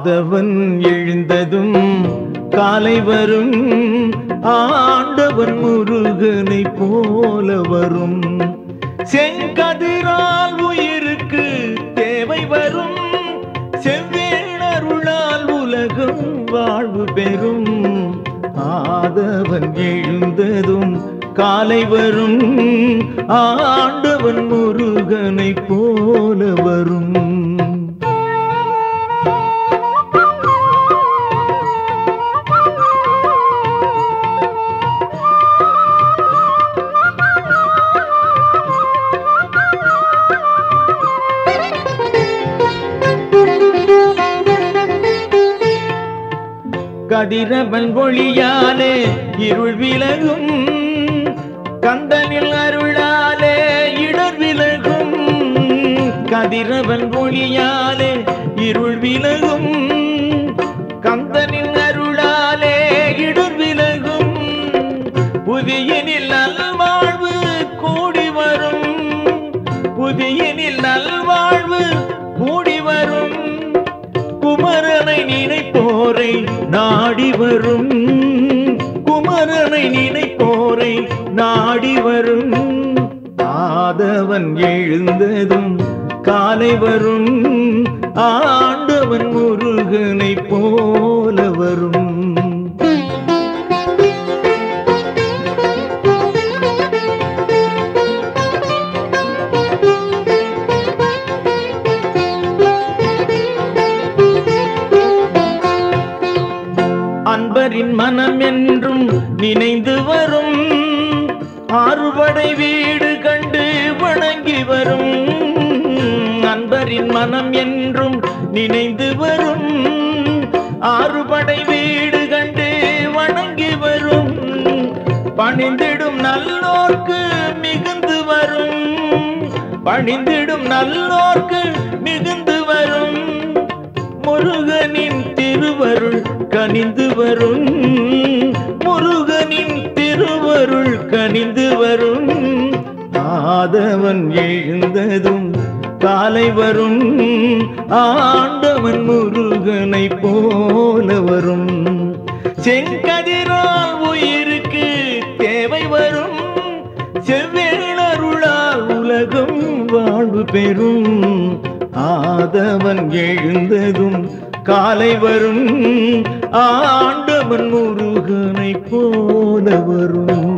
ஆதவன் எழுந்ததும் காலை வரும் ஆண்டவன் முருகனை போல வரும் செங்கதிரால் உயிருக்கு தேவை வரும் செவ்வேணருளால் உலகம் வாழ்வு பெறும் ஆதவன் எழுந்ததும் காலை வரும் ஆண்டவன் முருகனை போல வரும் கதிரவன் ஒளியாலே இருள் விலகும் கந்தனில் அருளாலே இடர் விலகும் கதிரவன் ஒளியாலே இருள் விலகும் கந்தனின் அருளாலே இடர் விலகும் புதியனில் நல்வாழ்வு கூடி வரும் புதியனில் நல்வாழ்வு கூடி வரும் குமரனை நினைப்போரை நாடி வரும் குமரனை நினைப்போரை நாடி வரும் ஆதவன் எழுந்ததும் காலை வரும் ஆண்டவன் முருகனை போல வரும் அன்பரின் மனம் என்றும் நினைந்து வரும் ஆறுபடை வீடு கண்டு வணங்கி வரும் அன்பரின் மனம் என்றும் நினைந்து வரும் ஆறுபடை வீடு கண்டு வணங்கி வரும் பணிந்திடும் நல்லோர்க்கு மிகுந்து வரும் பணிந்திடும் நல்லோர்க்கு மிகுந்து வரும் முருகனின் திருவருள் கனிந்து வரும் முருகனின் திருவருள் கனிந்து வரும் ஆதவன் எழுந்ததும் காலை வரும் ஆண்டவன் முருகனை போல வரும் செங்கதிரால் உயிருக்கு தேவை வரும் செவ்வேளருளால் உலகம் வாழ்வு பெறும் ஆதவன் எழுந்ததும் காலை வரும் ஆண்டவன் முருகனை போல வரும்